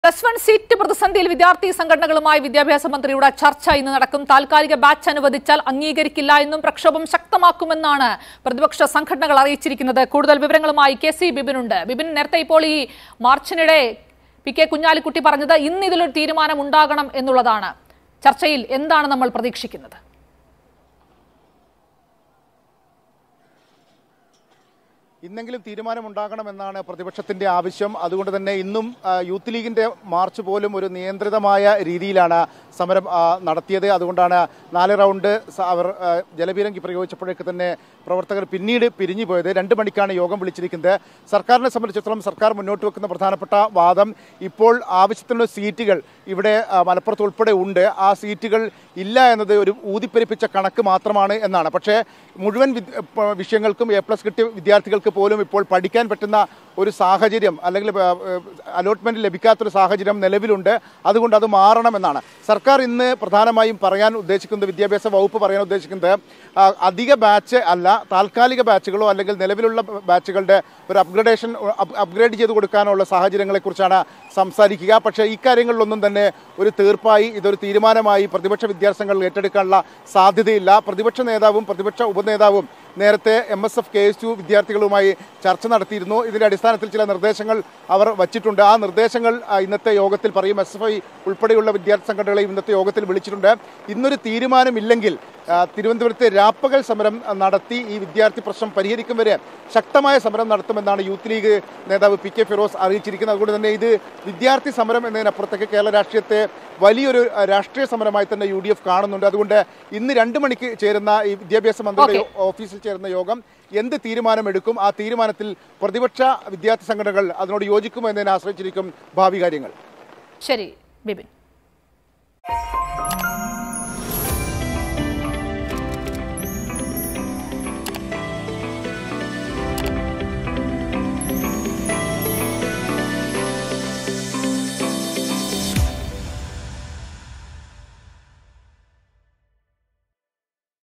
plus one seat പ്രതിസന്ധിയിൽ വിദ്യാർത്ഥി സംഘടനകളുമായി വിദ്യാഭ്യാസ മന്ത്രിയുടെ ചർച്ച ഇന്ന് നടക്കും താൽക്കാലിക ബാച്ച് അനുവദിച്ചാൽ അംഗീകരിക്കില്ല എന്നും പ്രക്ഷോഭം ശക്തമാക്കുമെന്നാണ് പ്രതിപക്ഷ സംഘടനകൾ അറിയിച്ചിരിക്കുന്നത് കൂടുതൽ വിവരങ്ങളുമായി കെ സി ബിബിനുണ്ട് ബിബിൻ നേരത്തെ ഇപ്പോൾ ഈ മാർച്ചിനിടെ പി കെ കുഞ്ഞാലിക്കുട്ടി പറഞ്ഞത് ഇന്ന് ഇതിലൊരു തീരുമാനം ഉണ്ടാകണം എന്നുള്ളതാണ് ചർച്ചയിൽ എന്താണ് നമ്മൾ പ്രതീക്ഷിക്കുന്നത് ഇന്നെങ്കിലും തീരുമാനമുണ്ടാകണമെന്നാണ് പ്രതിപക്ഷത്തിന്റെ ആവശ്യം അതുകൊണ്ട് തന്നെ ഇന്നും ആ, യൂത്ത് ലീഗിന്റെ മാർച്ച് പോലും ഒരു നിയന്ത്രിതമായ രീതിയിലാണ് സമരം ആ, നടത്തിയത് അതുകൊണ്ടാണ് നാല് റൗണ്ട് സ- അവർ ആ, ജലപീരങ്കി പ്രയോഗിച്ചപ്പോഴേക്ക് തന്നെ പ്രവർത്തകർ പിന്നീട് പിരിഞ്ഞു പോയത് രണ്ട് മണിക്കാണ് യോഗം വിളിച്ചിരിക്കുന്നത് സർക്കാരിനെ സംബന്ധിച്ചിടത്തോളം സർക്കാർ മുന്നോട്ട് വെക്കുന്ന പ്രധാനപ്പെട്ട വാദം ഇപ്പോൾ ആവശ്യത്തിനുള്ള സീറ്റുകൾ ഇവിടെ ആ, മലപ്പുറത്ത് ഉൾപ്പെടെ ഉണ്ട് ആ സീറ്റുകൾ ഇല്ല എന്നത് ഒരു ഊതിപ്പെരിപ്പിച്ച കണക്ക് മാത്രമാണ് എന്നാണ് പക്ഷേ മുഴുവൻ വിദ്- പ- വിഷയങ്ങൾക്കും എ പ്ലസ് കിട്ടിയ വിദ്യാർത്ഥികൾക്ക് പോലും ഇപ്പോൾ പഠിക്കാൻ പറ്റുന്ന ഒരു സാഹചര്യം അല്ലെങ്കിൽ അലോട്ട്മെന്റ് ലഭിക്കാത്തൊരു സാഹചര്യം നിലവിലുണ്ട് അതുകൊണ്ട് അത് മാറണമെന്നാണ് സർക്കാർ ഇന്ന് പ്രധാനമായും പറയാൻ ഉദ്ദേശിക്കുന്നത് വിദ്യാഭ്യാസ വകുപ്പ് പറയാൻ ഉദ്ദേശിക്കുന്നത് ആ, അധിക ബാച്ച് അല്ല താൽക്കാലിക ബാച്ചുകളോ അല്ലെങ്കിൽ നിലവിലുള്ള ബാച്ചുകളുടെ ഒരു അപ്ഗ്രഡേഷൻ അപ്ഗ്രേഡ് ചെയ്ത് കൊടുക്കാനുള്ള സാഹചര്യങ്ങളെക്കുറിച്ചാണ് സംസാരിക്കുക പക്ഷേ ഇക്കാര്യങ്ങളിലൊന്നും തന്നെ ഒരു തീർപ്പായി ഇതൊരു തീരുമാനമായി പ്രതിപക്ഷ വിദ്യാർത്ഥികൾ ഏറ്റെടുക്കാനുള്ള സാധ്യതയില്ല പ്രതിപക്ഷ നേതാവും പ്രതിപക്ഷ ഉപനേതാവും നേരത്തെ M S F K S U വിദ്യാർത്ഥികളുമായി ചർച്ച നടത്തിയിരുന്നു ഇതിന്റെ അടിസ്ഥാനത്തിൽ ചില നിർദ്ദേശങ്ങൾ അവർ വച്ചിട്ടുണ്ട് ആ നിർദ്ദേശങ്ങൾ ആ, ഇന്നത്തെ യോഗത്തിൽ പറയും എസ് എഫ് ഐ ഉൾപ്പെടെയുള്ള വിദ്യാർത്ഥി സംഘടനകളെ ഇന്നത്തെ യോഗത്തിൽ വിളിച്ചിട്ടുണ്ട് ഇന്നൊരു തീരുമാനമില്ലെങ്കിൽ ആ, തിരുവനന്തപുരത്ത് രാപ്പകൽ സമരം ആ, നടത്തി ഈ വിദ്യാർത്ഥി പ്രശ്നം പരിഹരിക്കും വരെ ശക്തമായ സമരം നടത്തുമെന്നാണ് യൂത്ത് ലീഗ് നേതാവ് പി കെ ഫിറോസ് അറിയിച്ചിരിക്കുന്നത് അതുകൊണ്ട് തന്നെ ഇത് വിദ്യാർത്ഥി സമരം എന്നതിനപ്പുറത്തേക്ക് കേരള രാഷ്ട്രീയത്തെ വലിയൊരു ആ, രാഷ്ട്രീയ സമരമായി തന്നെ യു ഡി എഫ് കാണുന്നുണ്ട് അതുകൊണ്ട് ഇന്ന് രണ്ട് മണിക്ക് ചേരുന്ന ഈ വിദ്യാഭ്യാസ മന്ത്രിയുടെ ഓഫീസിൽ ചേരുന്ന യോഗം എന്ത് തീരുമാനമെടുക്കും ആ തീരുമാനത്തിൽ പ്രതിപക്ഷ വിദ്യാർത്ഥി സംഘടനകൾ അതിനോട് യോജിക്കുമോ എന്നതിനെ ആശ്രയിച്ചിരിക്കും ഭാവി കാര്യങ്ങൾ ശരി ബിബിൻ